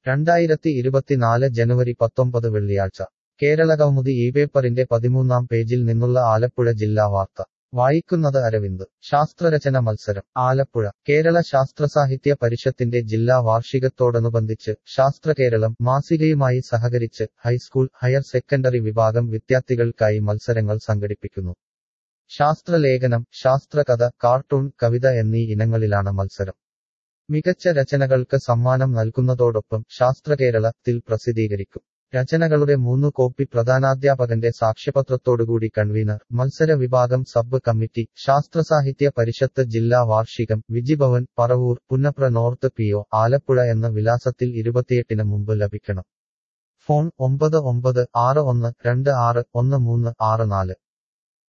രണ്ടായിരത്തി ഇരുപത്തിനാല് ജനുവരി പത്തൊമ്പത് വെള്ളിയാഴ്ച കേരളകൗമുദി ഈ പേപ്പറിന്റെ പതിമൂന്നാം പേജിൽ നിന്നുള്ള ആലപ്പുഴ ജില്ലാ വാർത്ത വായിക്കുന്നത് അരവിന്ദ് ശാസ്ത്രരചന മത്സരം ആലപ്പുഴ കേരള ശാസ്ത്രസാഹിത്യ പരിഷത്തിന്റെ ജില്ലാ വാർഷികത്തോടനുബന്ധിച്ച് ശാസ്ത്രകേരളം മാസികയുമായി സഹകരിച്ച് ഹൈസ്കൂൾ ഹയർ സെക്കൻഡറി വിഭാഗം വിദ്യാർത്ഥികൾക്കായി മത്സരങ്ങൾ സംഘടിപ്പിക്കുന്നു ശാസ്ത്രലേഖനം ശാസ്ത്രകഥ കാർട്ടൂൺ കവിത എന്നീ ഇനങ്ങളിലാണ് മത്സരം മികച്ച രചനകൾക്ക് സമ്മാനം നൽകുന്നതോടൊപ്പം ശാസ്ത്രകേരള ത്തിൽ പ്രസിദ്ധീകരിക്കും രചനകളുടെ മൂന്നു കോപ്പി പ്രധാനാധ്യാപകന്റെ സാക്ഷ്യപത്രത്തോടുകൂടി കൺവീനർ മത്സര വിഭാഗം സബ് കമ്മിറ്റി ശാസ്ത്രസാഹിത്യ പരിഷത്ത് ജില്ലാ വാർഷികം Vijibhavan Paravur Punnapra north P O Alappuzha എന്ന വിലാസത്തിൽ ഇരുപത്തിയെട്ടിന് മുമ്പ് ലഭിക്കണം ഫോൺ ഒമ്പത് ഒമ്പത് ആറ് ഒന്ന് രണ്ട് ആറ് ഒന്ന് മൂന്ന് ആറ് നാല്